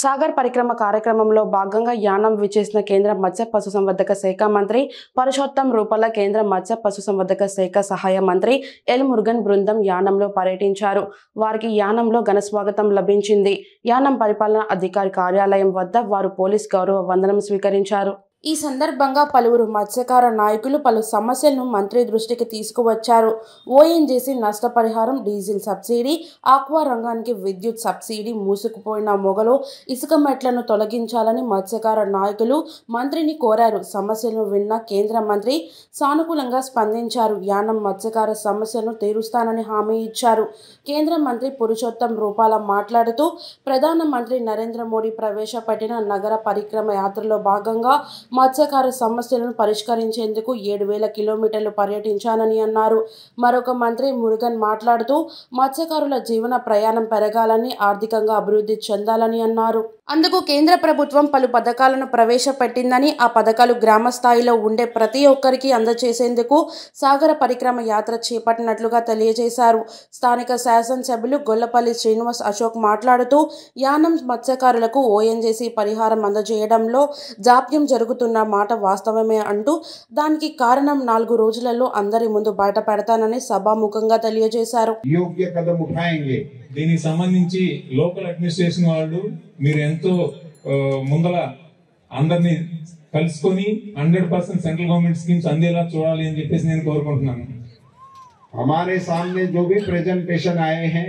సాగర్ పరిక్రమ కార్యక్రమంలో భాగంగా యానం విచేసిన కేంద్ర మత్స్య పశుసంవర్ధక శాఖ మంత్రి పరుషోత్తం రూపల కేంద్ర మత్స్య పశుసంవర్ధక శాఖ సహాయ మంత్రి ఎల్ మురుగన్ బృందం యానంలో పర్యటించారు వారికి యానంలో ఘన స్వాగతం లభించింది యానం పరిపాలనా అధికారి కార్యాలయం వద్ద వారు పోలీస్ గౌరవ వందనం స్వీకరించారు ఈ సందర్భంగా పలువురు మత్స్యకార నాయకులు పలు సమస్యలను మంత్రి దృష్టికి తీసుకువచ్చారు ఓఎన్జీసీ నష్టపరిహారం డీజిల్ సబ్సిడీ ఆక్వా రంగానికి విద్యుత్ సబ్సిడీ మూసుకుపోయిన మొగలు ఇసుక మెట్లను తొలగించాలని మత్స్యకార నాయకులు మంత్రిని కోరారు సమస్యలను విన్న కేంద్ర మంత్రి సానుకూలంగా స్పందించారు యానం మత్స్యకార సమస్యలను తీరుస్తానని హామీ ఇచ్చారు కేంద్ర మంత్రి పురుషోత్తం రూపాల మాట్లాడుతూ ప్రధానమంత్రి నరేంద్ర మోడీ ప్రవేశపెట్టిన నగర పరిక్రమ యాత్రలో భాగంగా మత్స్యకార సమస్యలను పరిష్కరించేందుకు ఏడు వేల కిలోమీటర్లు పర్యటించానని అన్నారు మరొక మంత్రి మురుగన్ మాట్లాడుతూ మత్స్యకారుల జీవన ప్రయాణం పెరగాలని ఆర్థికంగా అభివృద్ధి చెందాలని అన్నారు అందుకు కేంద్ర ప్రభుత్వం పలు పథకాలను ప్రవేశపెట్టిందని ఆ పథకాలు గ్రామ స్థాయిలో ఉండే ప్రతి ఒక్కరికి అందజేసేందుకు సాగర పరిక్రమ యాత్ర చేపట్టినట్లుగా తెలియజేశారు స్థానిక శాసనసభ్యులు గొల్లపల్లి శ్రీనివాస్ అశోక్ మాట్లాడుతూ యానం మత్స్యకారులకు ఓఎన్జేసీ పరిహారం అందజేయడంలో జాప్యం జరుగుతున్న మాట వాస్తవమే అంటూ దానికి కారణం నాలుగు రోజులలో అందరి ముందు బయట పెడతానని సభాముఖంగా తెలియజేశారు योग्य कदम उठाएंगे దీనికి సంబంధించి లోకల్ అడ్మినిస్ట్రేషన్ వాళ్ళు మీరు ఎంతో ఆ, ముందల అందరినీ కలుసుకొని hundred percent central government schemes అందేలా చూడాలి అని చెప్పేసి నేను కోరుకుంటున్నాను हमारे सामने जो भी प्रेजेंटेशन आए हैं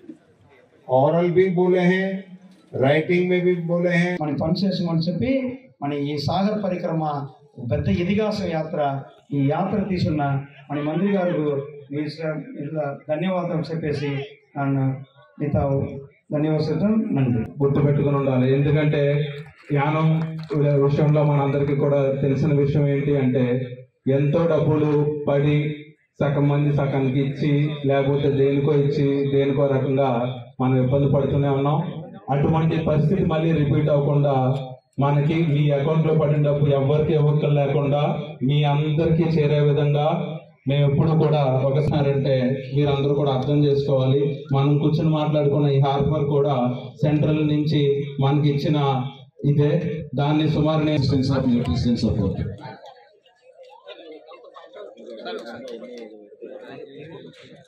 ऑरल भी बोले हैं राइटिंग में भी बोले हैं మనం పని చేసామని చెప్పి మన ఈ సాగర్ పరిక్రమ పెద్ద ఇతిహాస యాత్ర ఈ యాత్ర తీసున్న మన మంత్రి గారు మీ స- ఇట్లా ధన్యవాదాలు చెప్పేసి నన్ను మీతో ధన్యవాదాలు నంది గుర్తు పెట్టుకుని ఉండాలి ఎందుకంటే యానం విషయంలో మనందరికీ కూడా తెలిసిన విషయం ఏంటి అంటే ఎంతో డబ్బులు పడి సగం మంది సగానికి ఇచ్చి లేకపోతే దేనికో ఇచ్చి దేనికో రకంగా మనం ఇబ్బంది పడుతూనే ఉన్నాం అటువంటి పరిస్థితి మళ్ళీ రిపీట్ అవ్వకుండా మనకి మీ అకౌంట్ లో పడిన డబ్బు ఎవరికి ఇవ్వక్కర్ లేకుండా మీ అందరికీ చేరే విధంగా మేము ఎప్పుడు కూడా ఒకసారి అంటే మీరందరూ కూడా అర్థం చేసుకోవాలి మనం కూర్చొని మాట్లాడుకున్న ఈ హార్బర్ కూడా సెంట్రల్ నుంచి మనకి ఇచ్చిన ఇదే దాన్ని సుమారు నేను assistance of your Christian support.